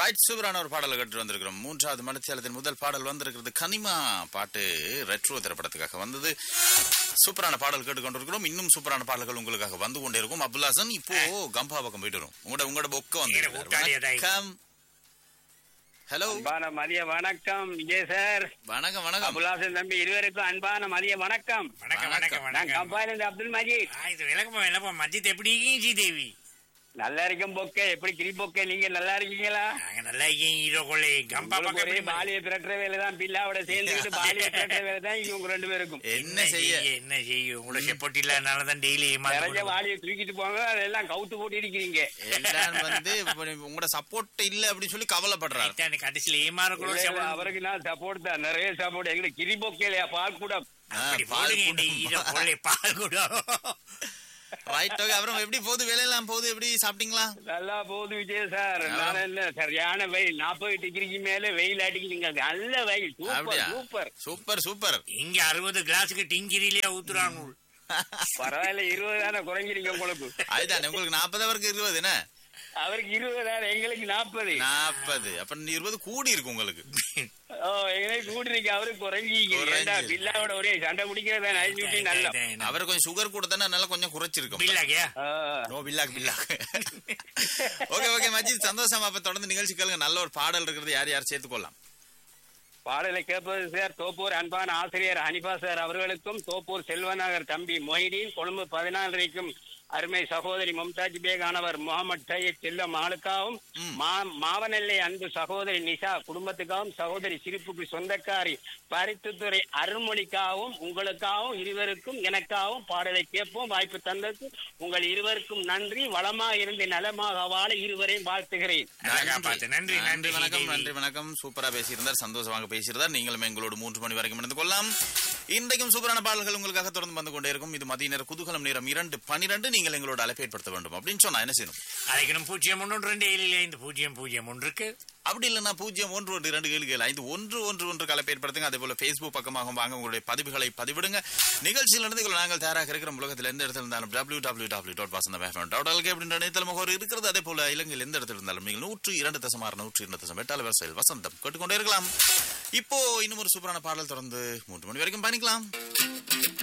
Right சூப்பரான ஒரு பாடலை கட்டு வந்திருக்கிறோம் மூன்றாவது மணித்தியாலத்தின் முதல் பாடல் வந்திருக்கிறது கனிமா பாட்டு ரெட்ரோ திரைப்படத்துக்காக வந்தது சூப்பரான பாடல் கேட்டுக்கொண்டிருக்கிறோம் இன்னும் சூப்பரான பாடல்கள் உங்களுக்காக வந்து கொண்டே இருக்கும் அப்துல்லாசன் இப்போ கம்பா பக்கம் போயிட்டு வரும் உங்களோட உங்களோட பொக்க ஈர கூட்டாளியதாய். வந்து ஹலோ அன்பான மதிய வணக்கம் விஜய் சார் வணக்கம் வணக்கம் அபுல்லாசன் தம்பி இருவருக்கும் அன்பான மதிய வணக்கம் வணக்கம் வணக்கம் நான் வணக்கம் கம்பாயிலிருந்து அப்துல் மஜீத் ஆ, இது விளக்கமா விளப்பா மஜித் எப்படி இருக்கீங்க ஸ்ரீதேவி நல்லா இருக்கும் பொக்கே எப்படி கிரி பொக்கே நீங்க நல்லா இருக்கீங்களா நாங்க நல்லா இருக்கீங்க ஹீரோ கொள்ளை கம்பா உங்களுக்கு பக்கம் ஒரே எப்படி பாலிய பிரட்டுற வேலை தான் பில்லாவோட சேர்ந்துக்கிட்டு பாலிய பிரட்டுற வேலை தான் இவங்க ரெண்டு பேருக்கும் என்ன செய்ய என்ன செய்ய உங்களோட செப்போட்டி இல்லாதனால தான் டெய்லி நிறைய வாலிய தூக்கிட்டு போங்க அதெல்லாம் கவுத்து போட்டு இருக்கிறீங்க எல்லாரும் வந்து இப்ப உங்களோட சப்போர்ட் இல்ல அப்படின்னு சொல்லி கவலைப்படுறாரு கடைசியில ஏமாறக்கூட இல்ல, இல்ல, செப்போட்டி அவருக்கு நான் சப்போர்ட் தான் நிறைய சப்போர்ட் எங்களுக்கு கிரி பொக்கேலையா பால் கூட அப்படி பால் போடுங்க குடம். இந்த ஹீரோ கொள்ளை பால் கூட ரைட் ஓகே அப்புறம் எப்படி போகுது வேலையெல்லாம் போகுது எப்படி சாப்பிட்டீங்களா நல்லா போகுது விஜய் சார் நான் என்ன சரியான வெயில் நாற்பது டிகிரிக்கு மேல வெயில் அடிக்குதுங்க நல்ல வெயில் சூப்பர் அப்படியா சூப்பர் சூப்பர் சூப்பர் இங்க அறுபது கிளாஸுக்கு டிங்கிரிலேயே ஊத்துறாங்க பரவாயில்ல இருபது தானே குறைஞ்சிருங்க உங்களுக்கு அதுதானே உங்களுக்கு நாற்பது அவருக்கு இருபது என்ன அவருக்கு இருபதாயிரம் எங்களுக்கு நாற்பது நாற்பது அப்ப இருபது கூடி இருக்கு உங்களுக்கு ஓ எங்களுக்கு கூட்டிருக்கு அவருக்கு குறைஞ்சிக்கு குறைஞ்சு. ஏண்டா பில்லாவோட ஒரே சண்டை பிடிக்கிறத நைட்டு நல்லா அவர் கொஞ்சம் சுகர் கூட தானே நல்லா கொஞ்சம் குறைச்சிருக்கும் பில்லாக்கியா ஆ. ஓ பில்லாக் பில்லாக் ஓகே ஓகே மஜித் சந்தோஷம் அப்ப தொடர்ந்து நிகழ்ச்சி கேளுங்க நல்ல ஒரு பாடல் இருக்கிறது யார் யார் சேர்த்துக்கொள்ளலாம் பாடலை கேட்பது சார் தோப்பூர் அன்பான ஆசிரியர் ஹனிபா சார் அவர்களுக்கும் தோப்பூர் செல்வநகர் தம்பி மொஹிடீன் கொழும்பு பதினாலரைக்கும் அருமை சகோதரி மும்தாஜ் பேகானவர் முகமது சையத் செல்லம் ஆளுக்காவும் மா- மாவனெல்லை அன்பு சகோதரி நிஷா குடும்பத்துக்காகவும் சகோதரி சிரிப்புக்கு சொந்தக்காரி பரித்துத்துறை அருள்மொழிக்காகவும் உங்களுக்காகவும் இருவருக்கும் எனக்காகவும் பாடலை கேட்போம் வாய்ப்பு தந்ததுக்கு உங்கள் இருவருக்கும் நன்றி வளமாக இருந்து நலமாக வாழ இருவரையும் வாழ்த்துகிறேன் அழகா பார்த்து நன்றி நன்றி வணக்கம் ஸ்ரீதேவி. நன்றி வணக்கம் சூப்பரா பேசியிருந்தார் சந்தோஷமாக பேசியிருந்தார் நீங்களும் எங்களோடு மூன்று மணி வரைக்கும் இருந்து கொள்ளலாம் இன்றைக்கும் சூப்பரான பாடல்கள் உங்களுக்காக தொடர்ந்து வந்து கொண்டே இருக்கும் இது மதிய நேர குதூகலம் நேரம் இரண்டு பனிரெண்டு நீங்கள் எங்களோட அழைப்பு ஏற்படுத்த வேண்டும் அப்படின்னு சொன்னா என்ன செய்யணும் அழைக்கணும் பூஜ்ஜியம் ஒன்று ரெண்டு ஏழு ஐந்து பூஜ்ஜியம் பூஜ்ஜியம் ஒன்றுக்கு அப்படி இல்லைன்னா பூஜ்ஜியம் ஒன்று ஒன்று இரண்டு ஏழு ஏழு ஐந்து ஒன்று ஒன்று ஒன்று கலப்பு ஏற்படுத்துங்க அதே போல Facebook பக்கமாக வாங்க உங்களுடைய பதிவுகளை பதிவிடுங்க நிகழ்ச்சியில் இருந்து இதில் நாங்கள் தயாராக இருக்கிற உலகத்தில் எந்த இடத்துல இருந்தாலும் டபிள்யூ டபிள்யூ டபிள்யூ டாட் வாசந்த டாட் எல்கே அப்படின்ற இணையதள முகவர் இருக்கிறது அதே போல இலங்கையில் எந்த இடத்துல இருந்தாலும் நீங்கள் நூற்று இரண்டு தசம் ஆறு நூற்று இரண்டு தசம் எட்டால் வரிசையில் வசந்தம் கேட்டுக்கொண்டே இருக்கலாம் இப்போ இன்னும் ஒரு சூப்பரான பாடல் தொடர்ந்து மூன்று மணி வரைக்கும் பயணிக்கலாம்